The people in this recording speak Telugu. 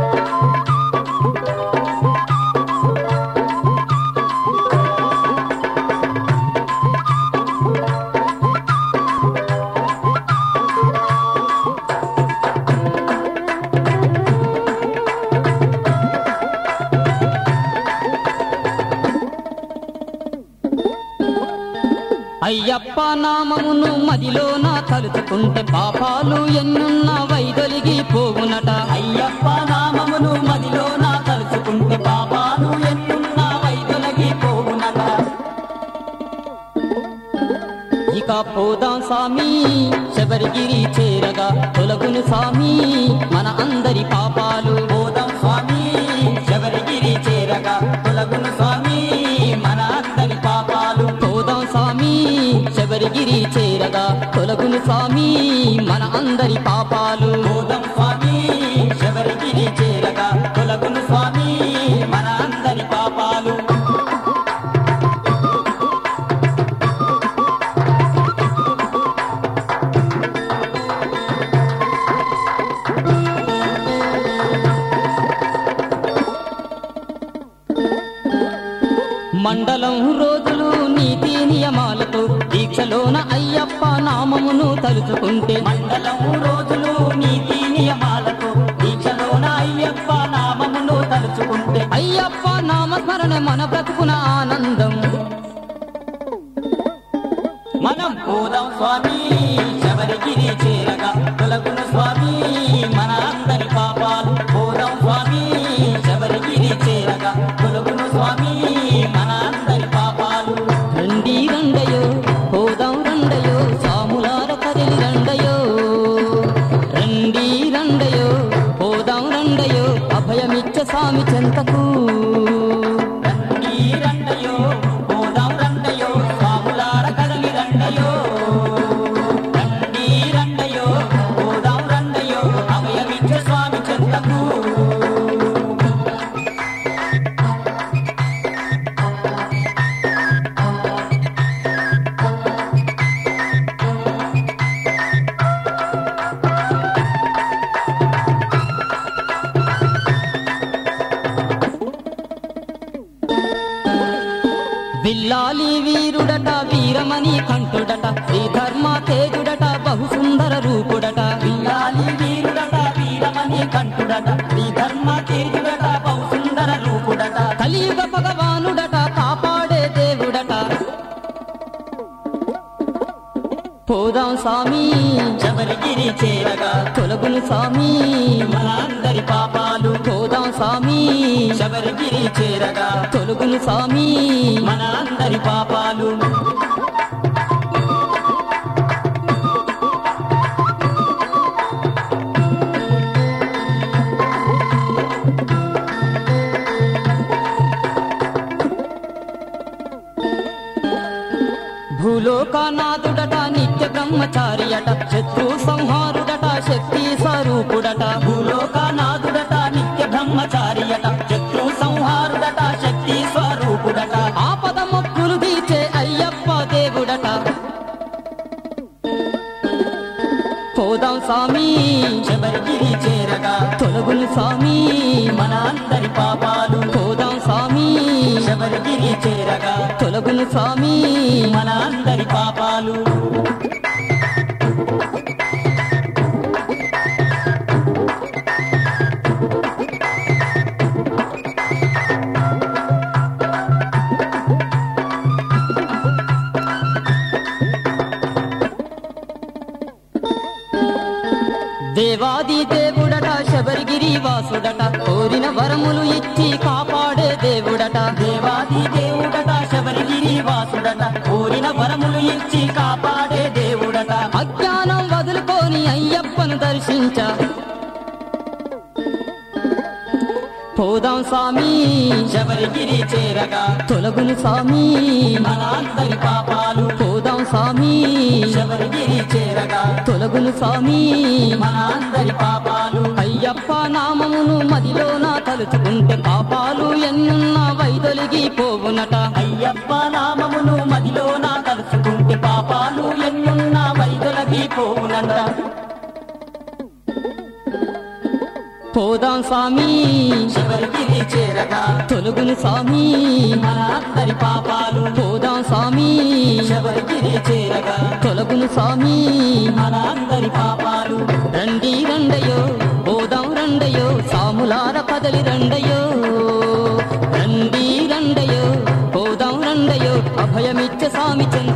అయ్యప్ప నామమును మదిలోన తలుచుకుంటే పాపాలు ఎన్నున్న వైదొలిగి పోవునట అయ్యప్ప నామమును మదిలో నా తలుచుకుంటే పాపాలు ఎన్నున్నా వైదొలగి పోవునట ఇక పోదాం స్వామి శబరిగిరి చేరగా తొలగును స్వామి మన అందరి పాపాలు పోదాం స్వామి శబరిగిరి చేరగా తొలగును స్వామి మన అందరి పాపాలు పోదాం స్వామి శబరిగిరి చేరగా తొలగును స్వామి మన అందరి పాపాలు పోదాం స్వామి శబరిగిరి చేరగా తొలగును స్వామి మన అందరి పాపాలు మండలం రోజులు నీతి నియమాలతో దీక్షలోన అయ్యప్ప నామమును తలుచుకుంటే మండలం రోజులు నీతి నియమాలతో దీక్షలోన అయ్యప్ప నామమును తలుచుకుంటే అయ్యప్ప నామస్మరణ మన బ్రతుకున ఆనందం మనం పోదాం స్వామి శబరిగిరి చేరగా తొలగును స్వామి మన అందరి పాపాలు పోదాం స్వామి శబరిగిరి చేరగా తొలగును స్వామి మన అందరి పాపాలు రండి రండయో పోదాం రండయో సాములార కదిలి రండయో రండి రండయో పోదాం రండయో అభయమిచ్చ స్వామి చెంతకు రండి రండయో పోదాం రండయో స్వాములార కదలి రండయో రండి రండయో పోదాం రండయో అభయమిచ్చ స్వామి చెంతకు విల్లాలి వీరుడట వీరమణి కంఠుడట శ్రీధర్మ తేజుడట బహు సుందర రూపుడట విల్లాలి వీరుడట వీరమణి కంఠుడట శ్రీధర్మ తేజుడట బహు సుందర రూపుడట కలియుగ భగవానుడట కాపాడే దేవుడట పోదాం స్వామి శబరిగిరి చేరగా తొలగును స్వామి మన అందరి పాపాలు పోదాం స్వామి శబరిగిరి చేరగా తొలగును స్వామి మన అందరి పాపాలు భూలోకనాథుడట నిత్య బ్రహ్మచారియట శత్రు సంహారుడట శక్తి స్వరూపుడట భూలోకనాథుడట నిత్య బ్రహ్మచారియట శత్రు సంహారుడట శక్తి స్వరూపుడట ఆపద మొక్కులు తీర్చే అయ్యప్ప దేవుడట పోదాం స్వామి శబరిగిరి చేరగా తొలగును స్వామి మన అందరి పాపాలు పోదాం స్వామి శబరిగిరి చేరగా తొలగును స్వామి మన అందరి పాపాలు దేవాది దేవుడట శబరిగిరి వాసుడట కోరిన వరములు ఇచ్చి కాపాడే దేవుడట దేవాది దేవుడట శబరిగిరి వాసుడట కోరిన వరములు ఇచ్చి కాపాడే దేవుడట అజ్ఞానం వదులుకొని అయ్యప్పను దర్శించ పోదాం స్వామి శబరిగిరి చేరగా తొలగును స్వామి మన అందరి పాపాలు పోదాం స్వామి శబరిగిరి చేరగా తొలగును స్వామి మన అందరి పాపాలు అయ్యప్ప నామమును మదిలోన తలుచుకుంటే పాపాలు ఎన్నున్న వైదొలిగి పోవునట అయ్యప్ప నామమును మదిలో నా తలుచుకుంటే పాపాలు ఎన్నున్నా వైదొలగి పోవునంట పోదాం స్వామి శబరిగిరి చేరగా తొలుగును స్వామి మన అందరి పాపాలు పోదాం స్వామి శబరిగిరి చేరగా తొలగును స్వామి మన అందరి పాపాలు రండి రండయో పోదాం రండయో సాములార కదలి రండయో రండి రండయో పోదాం రండయో అభయమిచ్చ స్వామి చెంత